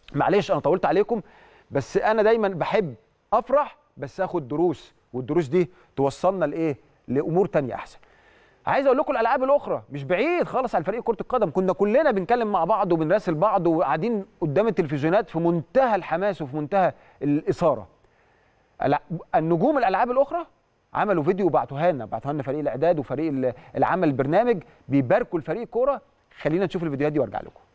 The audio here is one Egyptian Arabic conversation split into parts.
معلش انا طولت عليكم بس انا دايما بحب افرح بس اخد دروس والدروس دي توصلنا لايه لامور تانية احسن عايز اقول لكم الالعاب الاخرى مش بعيد خالص عن فريق كره القدم كنا كلنا بنتكلم مع بعض وبنراسل بعض وقاعدين قدام التلفزيونات في منتهى الحماس وفي منتهى الاثاره الع- النجوم الالعاب الاخرى عملوا فيديو وبعتوها لنا بعتوها لنا فريق الاعداد وفريق ال- العمل البرنامج بيباركوا لفريق الكوره خلينا نشوف الفيديوهات دي وارجع لكم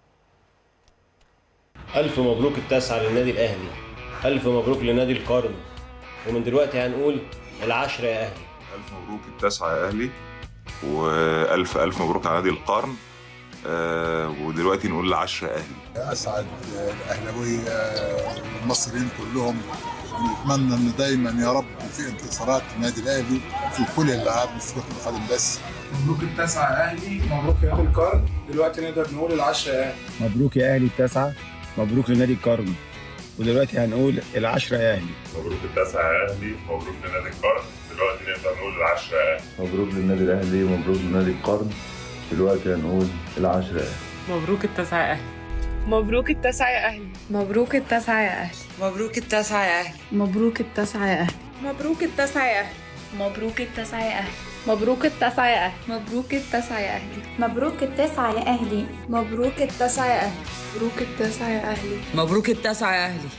ألف مبروك التاسعة للنادي الأهلي ألف مبروك لنادي القرن ومن دلوقتي هنقول العشرة يا أهلي ألف مبروك التاسعة يا أهلي وألف ألف مبروك على نادي القرن آه ودلوقتي نقول العشرة يا أهلي اسعد الاهلاويه المصريين كلهم ونتمنى ان دايما يا رب في انتصارات النادي الاهلي في كل الالعاب مش كره القدم بس مبروك التاسعة يا أهلي مبروك يا أهلي القرن دلوقتي نقدر نقول العشرة يا أهلي مبروك يا اهلي التاسعه مبروك لنادي القرن ودلوقتي هنقول العشرة يا اهلي مبروك التاسعة يا أهلي مبروك لنادي القرن دلوقتي نقدر نقول العشرة يا أهلي مبروك للنادي الاهلي مبروك لنادي القرن دلوقتي هنقول العشرة يا أهلي. مبروك التاسعة يا أهلي مبروك التاسعة يا أهلي مبروك التاسعة يا أهلي مبروك التاسعة يا أهلي مبروك التاسعة يا أهلي مبروك التاسعة يا أهلي مبروك التاسعة يا أهلي مبروك التاسعة يا أهلي مبروك التاسعة يا أهلي مبروك التاسعة يا أهلي مبروك التاسعة يا أهلي مبروك التاسعة يا أهلي مبروك التاسعة يا أهلي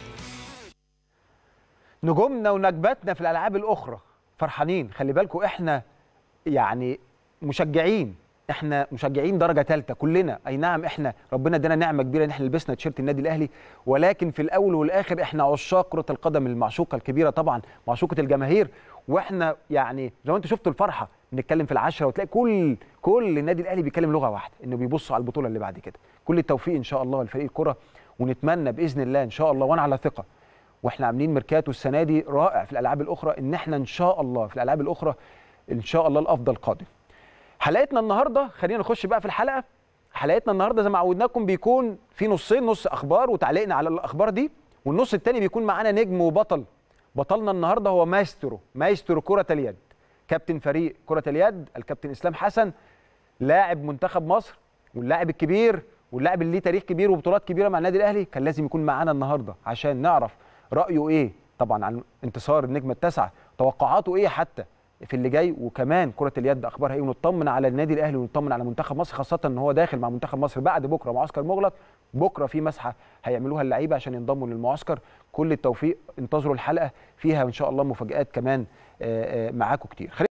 نجومنا ونجباتنا في الالعاب الاخرى فرحانين خلي بالكم احنا يعني مشجعين احنا مشجعين درجه ثالثه كلنا اي نعم احنا ربنا ادانا نعمه كبيره ان احنا لبسنا تيشيرت النادي الاهلي ولكن في الاول والاخر احنا عشاق كره القدم المعشوقه الكبيره طبعا معشوقه الجماهير واحنا يعني زي ما انتم شفتوا الفرحه بنتكلم في العشره وتلاقي كل كل النادي الاهلي بيتكلم لغه واحده انه بيبصوا على البطوله اللي بعد كده كل التوفيق ان شاء الله لفريق الكره ونتمنى باذن الله ان شاء الله وانا على ثقه واحنا عاملين ميركاتو السنه دي رائع في الالعاب الاخرى ان احنا ان شاء الله في الالعاب الاخرى ان شاء الله الافضل قادم حلقتنا النهارده خلينا نخش بقى في الحلقه حلقتنا النهارده زي ما عودناكم بيكون في نصين نص اخبار وتعليقنا على الاخبار دي والنص الثاني بيكون معانا نجم وبطل بطلنا النهارده هو مايسترو مايسترو كره اليد كابتن فريق كره اليد الكابتن اسلام حسن لاعب منتخب مصر واللاعب الكبير واللاعب اللي ليه تاريخ كبير وبطولات كبيره مع النادي الاهلي كان لازم يكون معانا النهارده عشان نعرف رايه ايه طبعا عن انتصار النجمه التاسعه توقعاته ايه حتى في اللي جاي وكمان كره اليد اخبارها ايه ونطمن على النادي الاهلي ونطمن على منتخب مصر خاصه ان هو داخل مع منتخب مصر بعد بكره معسكر مغلق بكره في مسحه هيعملوها اللعيبه عشان ينضموا للمعسكر كل التوفيق انتظروا الحلقه فيها ان شاء الله مفاجات كمان آه، آه، معاكم كتير